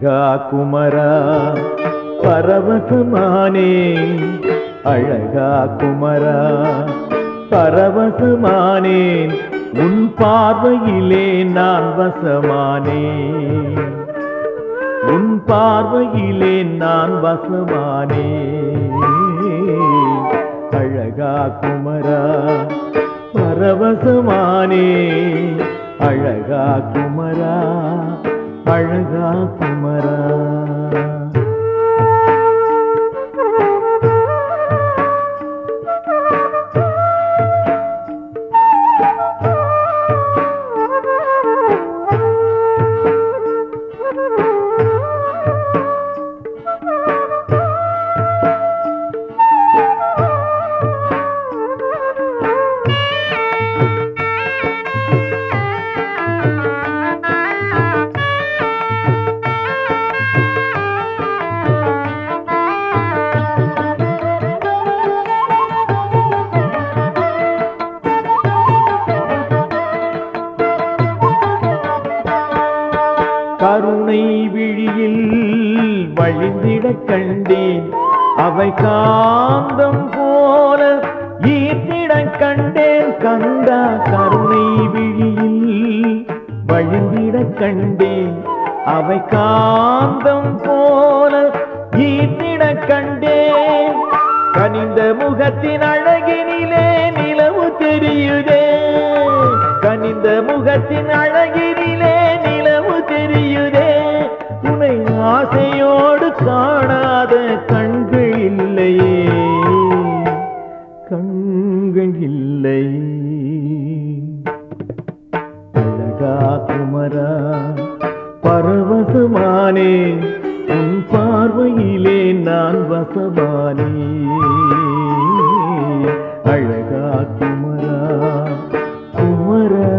அழகா குமரா பரவசமானே அழகா குமரா பரவசமானேன் உன் பார்வையிலே நான் வசமானேன் உன் பார்வையிலே நான் வசமானே அழகா குமரா பரவசமானே அழகா குமரா அழகா குமரா கருணை விழியில் வழிந்திடக் கண்டேன் அவை காந்தம் போல ஈர்த்திடக் கண்டேன் கண்டா கருணை விழியில் வழிந்திடக் கண்டேன் அவை காந்தம் போல ஈர்த்திடக் கண்டேன் கனிந்த முகத்தின் அழகினிலே நிலவு தெரியுதே கனிந்த முகத்தின் அழகினிலே நிலவு தெரியுதே உனை ஆசையோடு காணாத கண்கள் இல்லையே கண்கள் இல்லையே அழகா குமரா பரவசமானே உன் பார்வையிலே நான் வசமானே அழகா குமரா குமரா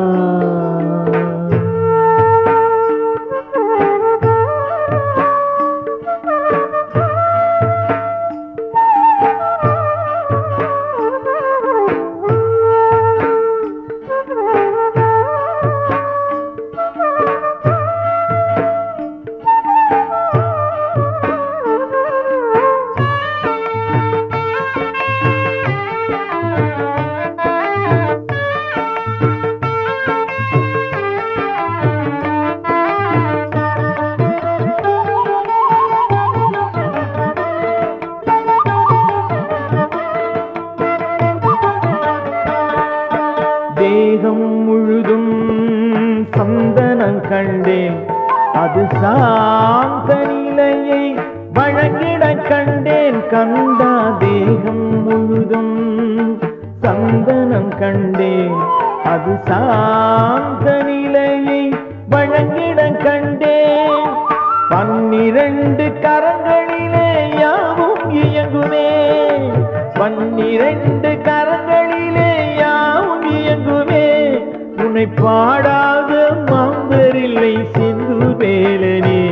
தேகம் முழுதும் சந்தனம் கண்டேன் அது சாந்த நிலையை வழங்கிட கண்டேன் கண்டா தேகம் முழுதும் சந்தனம் கண்டேன் அது சாந்த நிலையை வழங்கிட கண்டேன் பன்னிரண்டு கரங்களிலே யாவும் இயங்குமே பன்னிரண்டு கரங்களிலே யாவும் இயங்குமே உன்னை பாடாத மாந்தரில்லை சிந்து வேலனே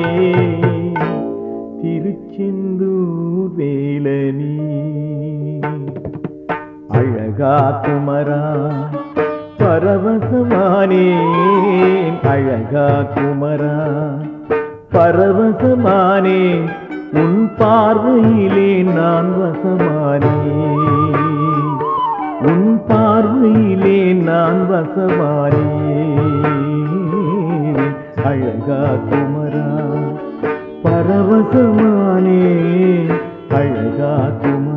திருச்செந்தூர் வேலனே அழகா குமரா பரவசமானேன் அழகா குமரா பரவசமானே உன் பார்வையிலே நான் வசமானே உன் பார்வையிலே நான் வசமானே அழகா குமரா பரவசமானே அழகா குமரா